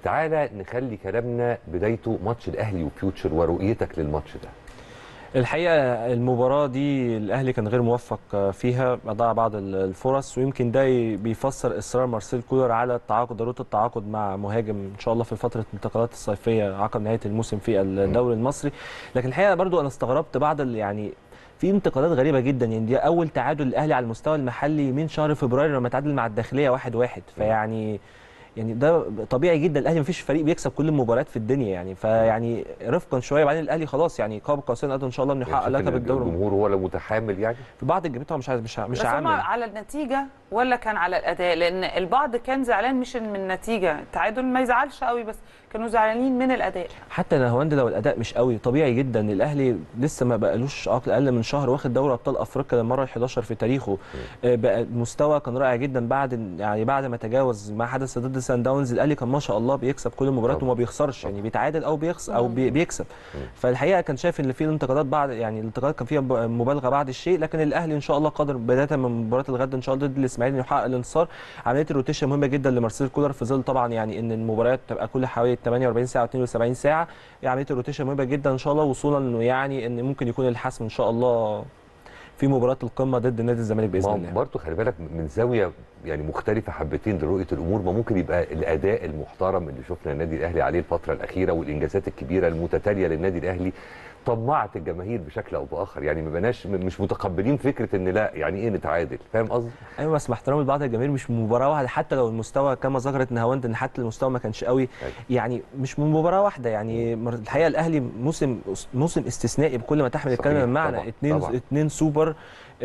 تعالى نخلي كلامنا بدايته ماتش الاهلي وفيوتشر ورؤيتك للماتش ده الحقيقه المباراه دي الاهلي كان غير موفق فيها ضيع بعض الفرص ويمكن ده بيفسر اصرار مارسيل كولر على التعاقد ضروره التعاقد مع مهاجم ان شاء الله في فتره الانتقالات الصيفيه عقب نهايه الموسم في الدوري المصري لكن الحقيقه برضو انا استغربت بعض يعني في انتقادات غريبه جدا يعني دي اول تعادل الاهلي على المستوى المحلي من شهر فبراير لما تعادل مع الداخليه واحد واحد فيعني يعني ده طبيعي جدا الاهلي مفيش فريق بيكسب كل المباريات في الدنيا يعني فيعني رفقا شويه بعدين الاهلي خلاص يعني قاب قوسين قدر ان شاء الله انه يحقق لقب الدوري الجمهور هو اللي متحامل يعني في بعض الجماهير طبعا مش عايز مش مش بس هم عامل على النتيجه ولا كان على الاداء لان البعض كان زعلان مش من النتيجه التعادل ما يزعلش قوي بس كانوا زعلانين من الاداء حتى نهاوند لو الاداء مش قوي طبيعي جدا الاهلي لسه ما بقالوش اقل من شهر واخد دوري ابطال افريقيا للمره ال11 في تاريخه بقى مستوى كان رائع جدا بعد يعني بعد ما تجاوز ما حدث ضد سان داونز الاهلي كان ما شاء الله بيكسب كل المباريات وما بيخسرش يعني بيتعادل او بيخسر او بي بيكسب فالحقيقه كان شايف ان في انتقادات بعد يعني الانتقادات كان فيها مبالغه بعد الشيء لكن الاهلي ان شاء الله قادر بدايه من مباراه الغد ان شاء الله ضد الاسماعيلي انه يحقق الانتصار عمليه الروتيشن مهمه جدا لمارسيل كولر في ظل طبعا يعني ان المباريات تبقى كل حوالي 48 ساعه 72 ساعه عمليه الروتيشن مهمه جدا ان شاء الله وصولا انه يعني ان ممكن يكون الحسم ان شاء الله في مباراه القمه ضد نادي الزمالك باذن الله برضه خلي بالك من زاويه يعني مختلفه حبتين لرؤيه الامور ما ممكن يبقى الاداء المحترم اللي شفنا النادي الاهلي عليه الفتره الاخيره والانجازات الكبيره المتتاليه للنادي الاهلي طمعت الجماهير بشكل او باخر يعني ما بقناش مش متقبلين فكره ان لا يعني ايه نتعادل فاهم قصدي ايوه بس مع احترامي لبعض الجماهير مش من مباراه واحده حتى لو المستوى كما ذكرت نهاوند ان حتى المستوى ما كانش قوي أيوة. يعني مش من مباراه واحده يعني الحقيقه الاهلي موسم موسم استثنائي بكل ما تحمل الكلمه من معنى اثنين اثنين سوبر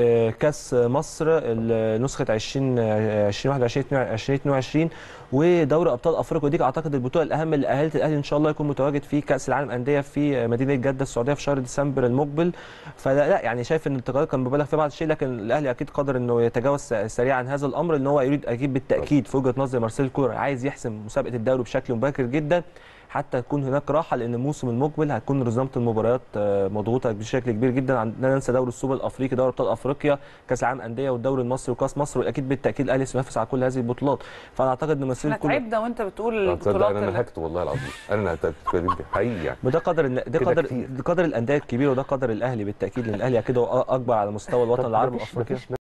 كاس مصر نسخه 20 2021 2022 ودوري ابطال افريقيا ودي اعتقد البطوله الاهم اللي اهلت الاهلي ان شاء الله يكون متواجد في كاس العالم انديه في مدينه جده السعوديه في شهر ديسمبر المقبل فلا لا يعني شايف ان الانتقادات كان مبالغ في بعض الشيء لكن الاهلي اكيد قادر انه يتجاوز سريعا هذا الامر ان هو يريد اكيد بالتاكيد في وجهه نظر مارسيل كولر عايز يحسم مسابقه الدوري بشكل مبكر جدا حتى تكون هناك راحه لان الموسم المقبل هتكون رزمه المباريات مضغوطه بشكل كبير جدا لا ننسى دوري السوبر الافريقي دوري ابطال افريقيا كاس العالم انديه والدوري المصري وكاس مصر واكيد بالتاكيد الاهلي سينافس على كل هذه البطولات فانا اعتقد ان مسير كل تعبنا وانت بتقول البطولات انا نهكت والله العظيم انا نهكت حقيقي يعني وده قدر ده قدر ده قدر الانديه الكبيره وده قدر الاهلي بالتاكيد لان الاهلي اكيد هو اكبر على مستوى الوطن العربي وافريقيا